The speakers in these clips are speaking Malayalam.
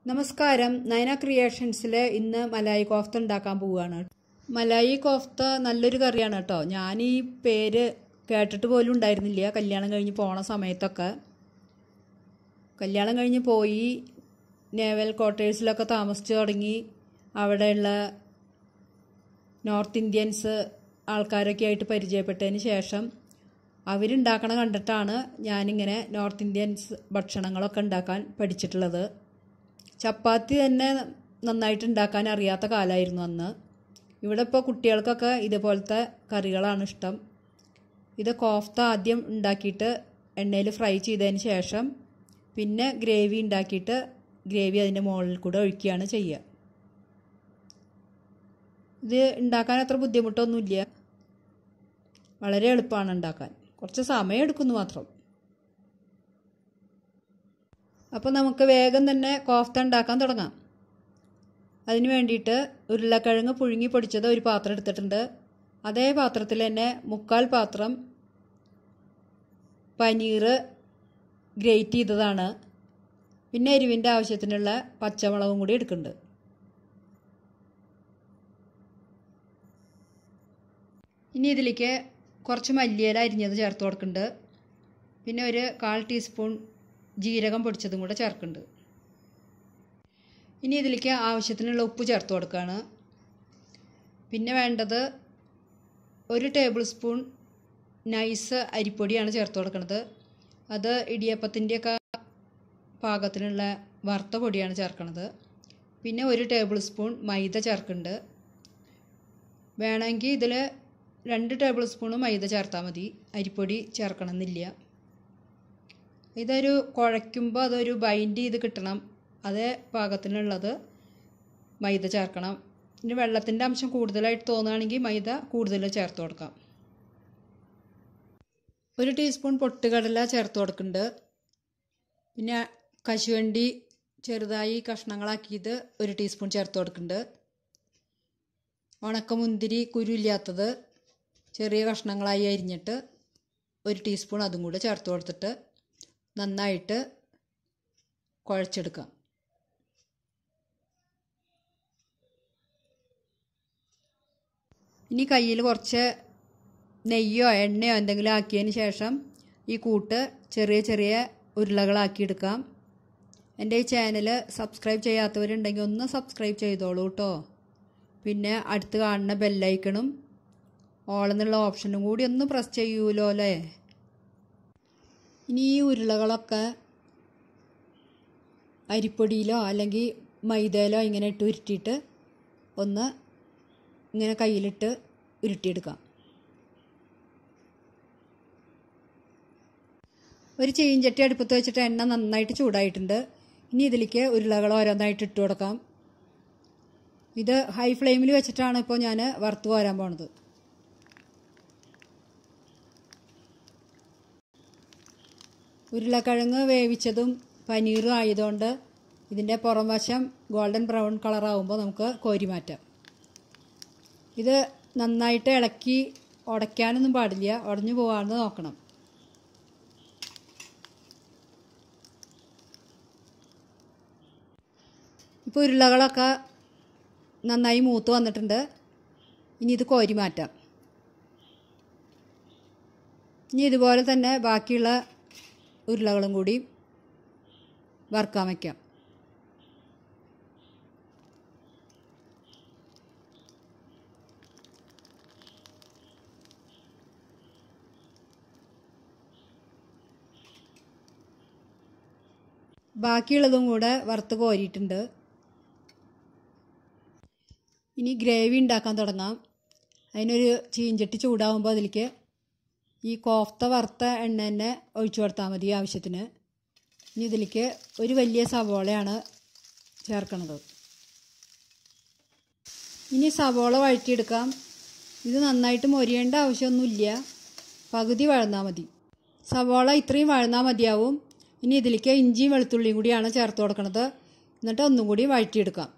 നമസ്കാരം നയന ക്രിയേഷൻസിൽ ഇന്ന് മലായി കോഫ്ത ഉണ്ടാക്കാൻ പോവുകയാണ് മലായി കോഫ്ത നല്ലൊരു കറിയാണ് കേട്ടോ ഞാൻ ഈ പേര് കേട്ടിട്ട് പോലും ഉണ്ടായിരുന്നില്ല കല്യാണം കഴിഞ്ഞ് പോണ സമയത്തൊക്കെ കല്യാണം കഴിഞ്ഞ് പോയി നേവൽ ക്വാർട്ടേഴ്സിലൊക്കെ താമസിച്ചു തുടങ്ങി അവിടെയുള്ള നോർത്ത് ഇന്ത്യൻസ് ആൾക്കാരൊക്കെ ആയിട്ട് പരിചയപ്പെട്ടതിന് ശേഷം അവരുണ്ടാക്കണ കണ്ടിട്ടാണ് ഞാനിങ്ങനെ നോർത്ത് ഇന്ത്യൻസ് ഭക്ഷണങ്ങളൊക്കെ ഉണ്ടാക്കാൻ പഠിച്ചിട്ടുള്ളത് ചപ്പാത്തി തന്നെ നന്നായിട്ട് ഉണ്ടാക്കാൻ അറിയാത്ത കാലമായിരുന്നു അന്ന് ഇവിടെ ഇപ്പോൾ കുട്ടികൾക്കൊക്കെ ഇതുപോലത്തെ കറികളാണ് ഇഷ്ടം ഇത് കോഫ്ത ആദ്യം ഉണ്ടാക്കിയിട്ട് എണ്ണയിൽ ഫ്രൈ ചെയ്തതിന് ശേഷം പിന്നെ ഗ്രേവി ഉണ്ടാക്കിയിട്ട് ഗ്രേവി അതിൻ്റെ മുകളിൽ കൂടെ ഒഴിക്കുകയാണ് ചെയ്യുക ഇത് ഉണ്ടാക്കാൻ അത്ര ബുദ്ധിമുട്ടൊന്നുമില്ല വളരെ എളുപ്പമാണ് ഉണ്ടാക്കാൻ കുറച്ച് സമയം എടുക്കുന്നു മാത്രം അപ്പോൾ നമുക്ക് വേഗം തന്നെ കോഫ്ത ഉണ്ടാക്കാൻ തുടങ്ങാം അതിന് വേണ്ടിയിട്ട് ഉരുളക്കിഴങ്ങ് പുഴുങ്ങി പൊടിച്ചത് ഒരു പാത്രം എടുത്തിട്ടുണ്ട് അതേ പാത്രത്തിൽ തന്നെ മുക്കാൽ പാത്രം പനീർ ഗ്രേറ്റ് ചെയ്തതാണ് പിന്നെ എരിവിൻ്റെ ആവശ്യത്തിനുള്ള പച്ചമുളകും കൂടി എടുക്കുന്നുണ്ട് ഇനി ഇതിലേക്ക് കുറച്ച് മല്ലിയില അരിഞ്ഞത് ചേർത്ത് കൊടുക്കുന്നുണ്ട് പിന്നെ ഒരു കാൽ ടീസ്പൂൺ ജീരകം പൊടിച്ചതും കൂടെ ചേർക്കുന്നുണ്ട് ഇനി ഇതിലേക്ക് ആവശ്യത്തിനുള്ള ഉപ്പ് ചേർത്ത് കൊടുക്കുകയാണ് പിന്നെ വേണ്ടത് ഒരു ടേബിൾ സ്പൂൺ നൈസ് അരിപ്പൊടിയാണ് ചേർത്ത് കൊടുക്കുന്നത് അത് ഇടിയപ്പത്തിൻ്റെയൊക്കെ പാകത്തിനുള്ള വറുത്ത പൊടിയാണ് ചേർക്കുന്നത് പിന്നെ ഒരു ടേബിൾ സ്പൂൺ മൈദ ചേർക്കുന്നുണ്ട് വേണമെങ്കിൽ ഇതിൽ രണ്ട് ടേബിൾ സ്പൂൺ മൈദ ചേർത്താൽ മതി അരിപ്പൊടി ചേർക്കണമെന്നില്ല ഇതൊരു കുഴയ്ക്കുമ്പോൾ അതൊരു ബൈൻഡ് ചെയ്ത് കിട്ടണം അതേ പാകത്തിനുള്ളത് മൈദ ചേർക്കണം ഇനി വെള്ളത്തിൻ്റെ അംശം കൂടുതലായിട്ട് തോന്നുകയാണെങ്കിൽ മൈദ കൂടുതൽ ചേർത്ത് കൊടുക്കാം ഒരു ടീസ്പൂൺ പൊട്ടുകടല ചേർത്ത് കൊടുക്കുന്നുണ്ട് പിന്നെ കശുവണ്ടി ചെറുതായി കഷ്ണങ്ങളാക്കിയത് ഒരു ടീസ്പൂൺ ചേർത്ത് കൊടുക്കുന്നുണ്ട് ഉണക്കമുന്തിരി കുരുയില്ലാത്തത് ചെറിയ കഷ്ണങ്ങളായി അരിഞ്ഞിട്ട് ഒരു ടീസ്പൂൺ അതും കൂടെ ചേർത്ത് കൊടുത്തിട്ട് നന്നായിട്ട് കുഴച്ചെടുക്കാം ഇനി കയ്യിൽ കുറച്ച് നെയ്യോ എണ്ണയോ എന്തെങ്കിലും ആക്കിയതിന് ശേഷം ഈ കൂട്ട് ചെറിയ ചെറിയ ഉരുളകളാക്കിയെടുക്കാം എൻ്റെ ഈ ചാനൽ സബ്സ്ക്രൈബ് ചെയ്യാത്തവരുണ്ടെങ്കിൽ ഒന്ന് സബ്സ്ക്രൈബ് ചെയ്തോളൂ കേട്ടോ പിന്നെ അടുത്ത് കാണുന്ന ബെല്ലൈക്കണും ഓളെന്നുള്ള ഓപ്ഷനും കൂടി ഒന്ന് പ്രസ് ചെയ്യൂലോ അല്ലേ ഇനി ഈ ഉരുളകളൊക്കെ അരിപ്പൊടിയിലോ അല്ലെങ്കിൽ മൈദയിലോ ഇങ്ങനെ ഇട്ട് ഉരുട്ടിയിട്ട് ഒന്ന് ഇങ്ങനെ കയ്യിലിട്ട് ഉരുട്ടിയെടുക്കാം ഒരു ചീഞ്ചട്ടി അടുപ്പത്ത് വെച്ചിട്ട് എണ്ണ നന്നായിട്ട് ചൂടായിട്ടുണ്ട് ഇനി ഇതിലേക്ക് ഉരുളകൾ ഓരോന്നായിട്ട് ഇട്ട് കൊടുക്കാം ഇത് ഹൈ ഫ്ലെയിമിൽ വെച്ചിട്ടാണ് ഇപ്പോൾ ഞാൻ വറുത്ത് കോരാൻ പോണത് ഉരുളക്കിഴങ്ങ് വേവിച്ചതും പനീറും ആയതുകൊണ്ട് ഇതിൻ്റെ പുറം വശം ഗോൾഡൻ ബ്രൗൺ കളറാവുമ്പോൾ നമുക്ക് കോരി മാറ്റാം ഇത് നന്നായിട്ട് ഇളക്കി ഉടയ്ക്കാനൊന്നും പാടില്ല ഉടഞ്ഞു പോകാമെന്ന് നോക്കണം ഇപ്പോൾ ഉരുളകളൊക്കെ നന്നായി മൂത്ത് വന്നിട്ടുണ്ട് ഇനി ഇത് കോരി മാറ്റാം ഇനി ഇതുപോലെ തന്നെ ബാക്കിയുള്ള ഉരുളകളും കൂടി വറുക്കാൻ വയ്ക്കാം ബാക്കിയുള്ളതും കൂടെ വറുത്ത് കോരിയിട്ടുണ്ട് ഇനി ഗ്രേവി ഉണ്ടാക്കാൻ തുടങ്ങാം അതിനൊരു ചീഞ്ചട്ടി ചൂടാവുമ്പോൾ അതിലേക്ക് ഈ കോഫ്ത വറുത്ത എണ്ണ തന്നെ ഒഴിച്ചു കൊടുത്താൽ മതി ആവശ്യത്തിന് ഇനി ഇതിലേക്ക് ഒരു വലിയ സവോളയാണ് ചേർക്കണത് ഇനി സവോള വഴറ്റിയെടുക്കാം ഇത് നന്നായിട്ട് മൊരിയേണ്ട ആവശ്യമൊന്നുമില്ല പകുതി വഴന്നാൽ മതി സവോള ഇത്രയും വഴന്നാൽ മതിയാവും ഇനി ഇതിലേക്ക് ഇഞ്ചിയും വെളുത്തുള്ളിയും കൂടിയാണ് ചേർത്ത് കൊടുക്കുന്നത് എന്നിട്ട് ഒന്നും കൂടി വഴറ്റിയെടുക്കാം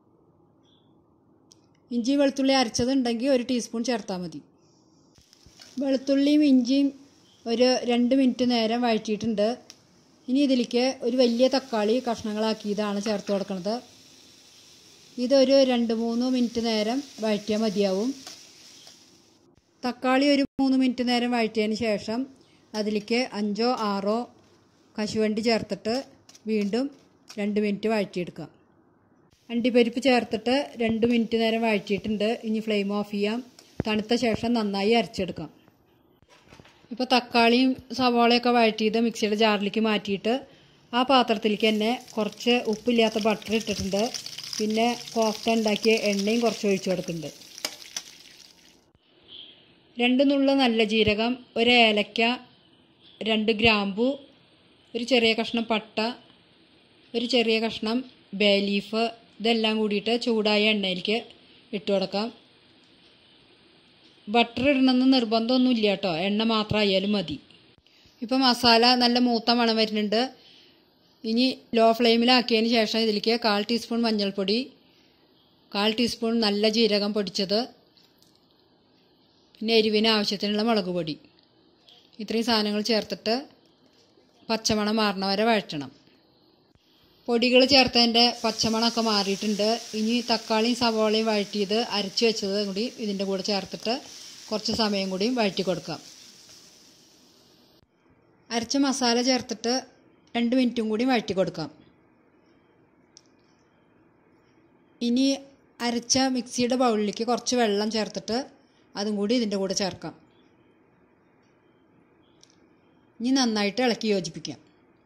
ഇഞ്ചി വെളുത്തുള്ളി അരച്ചതുണ്ടെങ്കിൽ ഒരു ടീസ്പൂൺ ചേർത്താൽ മതി വെളുത്തുള്ളിയും ഇഞ്ചിയും ഒരു രണ്ട് മിനിറ്റ് നേരം വഴറ്റിയിട്ടുണ്ട് ഇനി ഇതിലേക്ക് ഒരു വലിയ തക്കാളി കഷ്ണങ്ങളാക്കിയതാണ് ചേർത്ത് കൊടുക്കുന്നത് ഇതൊരു രണ്ട് മൂന്ന് മിനിറ്റ് നേരം വഴറ്റിയാൽ മതിയാവും തക്കാളി ഒരു മൂന്ന് മിനിറ്റ് നേരം വഴറ്റിയതിന് ശേഷം അതിലേക്ക് അഞ്ചോ ആറോ കശുവണ്ടി ചേർത്തിട്ട് വീണ്ടും രണ്ട് മിനിറ്റ് വഴറ്റിയെടുക്കാം അണ്ടിപ്പരിപ്പ് ചേർത്തിട്ട് രണ്ട് മിനിറ്റ് നേരം വഴറ്റിയിട്ടുണ്ട് ഇനി ഫ്ലെയിം ഓഫ് ചെയ്യാം തണുത്ത ശേഷം നന്നായി അരച്ചെടുക്കാം ഇപ്പോൾ തക്കാളിയും സവാളയൊക്കെ വഴറ്റിയത് മിക്സിയുടെ ജാറിലേക്ക് മാറ്റിയിട്ട് ആ പാത്രത്തിലേക്ക് തന്നെ കുറച്ച് ഉപ്പില്ലാത്ത ബട്ടർ ഇട്ടിട്ടുണ്ട് പിന്നെ കോഫ്ത ഉണ്ടാക്കിയ എണ്ണയും കുറച്ച് ഒഴിച്ചു കൊടുക്കുന്നുണ്ട് രണ്ട് നുള്ള നല്ല ജീരകം ഒരു ഏലക്ക രണ്ട് ഗ്രാമ്പു ഒരു ചെറിയ കഷ്ണം പട്ട ഒരു ചെറിയ കഷ്ണം ബേ ലീഫ് ഇതെല്ലാം കൂടിയിട്ട് ചൂടായ എണ്ണയിലേക്ക് ഇട്ട് കൊടുക്കാം ബട്ടർ ഇടണമെന്ന് നിർബന്ധമൊന്നുമില്ല കേട്ടോ എണ്ണ മാത്രമായാലും മതി ഇപ്പോൾ മസാല നല്ല മൂത്ത മണം വരുന്നുണ്ട് ഇനി ലോ ഫ്ലെയിമിലാക്കിയതിന് ശേഷം ഇതിലേക്ക് കാൽ ടീസ്പൂൺ മഞ്ഞൾപ്പൊടി കാൽ ടീസ്പൂൺ നല്ല ജീരകം പൊടിച്ചത് പിന്നെ എരിവിന് ആവശ്യത്തിനുള്ള മുളക് പൊടി ഇത്രയും സാധനങ്ങൾ ചേർത്തിട്ട് പച്ചമണം മാറണ വരെ വഴറ്റണം പൊടികൾ ചേർത്തതിൻ്റെ പച്ചമണമൊക്കെ മാറിയിട്ടുണ്ട് ഇനി തക്കാളിയും സവോളയും വഴറ്റിയത് അരച്ച് വെച്ചത് കൂടി ഇതിൻ്റെ കൂടെ ചേർത്തിട്ട് കുറച്ച് സമയം കൂടി വഴറ്റി കൊടുക്കാം അരച്ച മസാല ചേർത്തിട്ട് രണ്ട് മിനിറ്റും കൂടി വഴറ്റി കൊടുക്കാം ഇനി അരച്ച മിക്സിയുടെ ബൗളിലേക്ക് കുറച്ച് വെള്ളം ചേർത്തിട്ട് അതും കൂടി ഇതിൻ്റെ കൂടെ ചേർക്കാം ഇനി നന്നായിട്ട് ഇളക്കി യോജിപ്പിക്കാം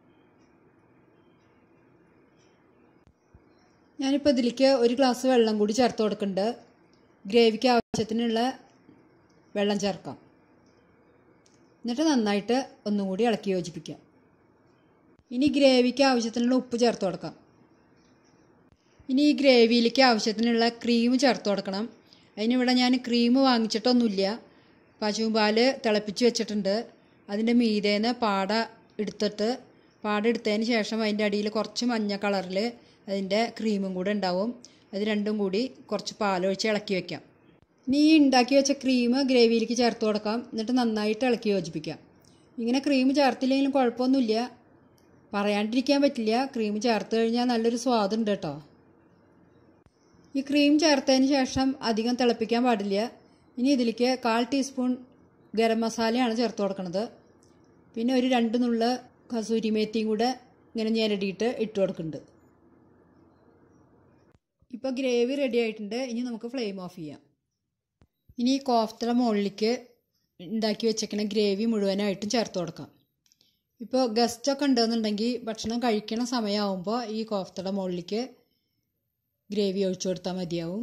ഞാനിപ്പോൾ ഇതിലേക്ക് ഒരു ഗ്ലാസ് വെള്ളം കൂടി ചേർത്ത് കൊടുക്കുന്നുണ്ട് ഗ്രേവിക്ക് ആവശ്യത്തിനുള്ള വെള്ളം ചേർക്കാം എന്നിട്ട് നന്നായിട്ട് ഒന്നും കൂടി ഇളക്കി യോജിപ്പിക്കാം ഇനി ഗ്രേവിക്ക് ആവശ്യത്തിനുള്ള ഉപ്പ് ചേർത്ത് കൊടുക്കാം ഇനി ഈ ഗ്രേവിയിലേക്ക് ആവശ്യത്തിനുള്ള ക്രീം ചേർത്ത് കൊടുക്കണം അതിനിവിടെ ഞാൻ ക്രീം വാങ്ങിച്ചിട്ടൊന്നുമില്ല പശുപാല് തിളപ്പിച്ച് വെച്ചിട്ടുണ്ട് അതിൻ്റെ മീതേന്ന് പാട എടുത്തിട്ട് പാട എടുത്തതിന് ശേഷം അതിൻ്റെ അടിയിൽ കുറച്ച് മഞ്ഞ കളറിൽ അതിൻ്റെ ക്രീമും കൂടെ ഉണ്ടാവും അത് രണ്ടും കൂടി കുറച്ച് പാലൊഴിച്ച് ഇളക്കി വെക്കാം ഇനി ഈ ഉണ്ടാക്കി വെച്ച ക്രീം ഗ്രേവിയിലേക്ക് ചേർത്ത് കൊടുക്കാം എന്നിട്ട് നന്നായിട്ട് ഇളക്കി യോജിപ്പിക്കാം ഇങ്ങനെ ക്രീം ചേർത്തില്ലെങ്കിലും കുഴപ്പമൊന്നുമില്ല പറയാണ്ടിരിക്കാൻ പറ്റില്ല ക്രീം ചേർത്ത് കഴിഞ്ഞാൽ നല്ലൊരു സ്വാദുണ്ട് കേട്ടോ ഈ ക്രീം ചേർത്തതിന് ശേഷം അധികം തിളപ്പിക്കാൻ പാടില്ല ഇനി ഇതിലേക്ക് കാൽ ടീസ്പൂൺ ഗരം മസാലയാണ് ചേർത്ത് കൊടുക്കുന്നത് പിന്നെ ഒരു രണ്ട് നുള്ള കസൂരി മേത്തിയും കൂടെ ഇങ്ങനെ ഞെരടിയിട്ട് ഇട്ട് കൊടുക്കുന്നുണ്ട് ഇപ്പോൾ ഗ്രേവി റെഡി ആയിട്ടുണ്ട് ഇനി നമുക്ക് ഫ്ലെയിം ഓഫ് ചെയ്യാം ഇനി ഈ കോഫ്തയുടെ മുകളിലേക്ക് ഉണ്ടാക്കി വെച്ചേക്കണ ഗ്രേവി മുഴുവനായിട്ടും ചേർത്ത് കൊടുക്കാം ഇപ്പോൾ ഗസ്റ്റൊക്കെ ഉണ്ടെന്നുണ്ടെങ്കിൽ ഭക്ഷണം കഴിക്കണ സമയമാകുമ്പോൾ ഈ കോഫ്തയുടെ മുകളിലേക്ക് ഗ്രേവി ഒഴിച്ചു കൊടുത്താൽ മതിയാവും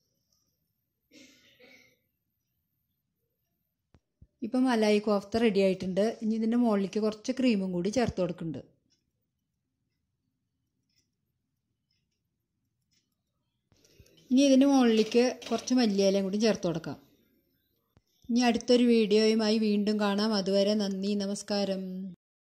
ഇപ്പം മലായി കോഫ്ത റെഡി ആയിട്ടുണ്ട് ഇനി ഇതിൻ്റെ മുകളിലേക്ക് കുറച്ച് ക്രീമും കൂടി ചേർത്ത് കൊടുക്കുന്നുണ്ട് ഇനി ഇതിന് മുകളിലേക്ക് കുറച്ച് മല്ലിയിലയും കൂടി ചേർത്ത് കൊടുക്കാം ഇനി അടുത്തൊരു വീഡിയോയുമായി വീണ്ടും കാണാം അതുവരെ നന്ദി നമസ്കാരം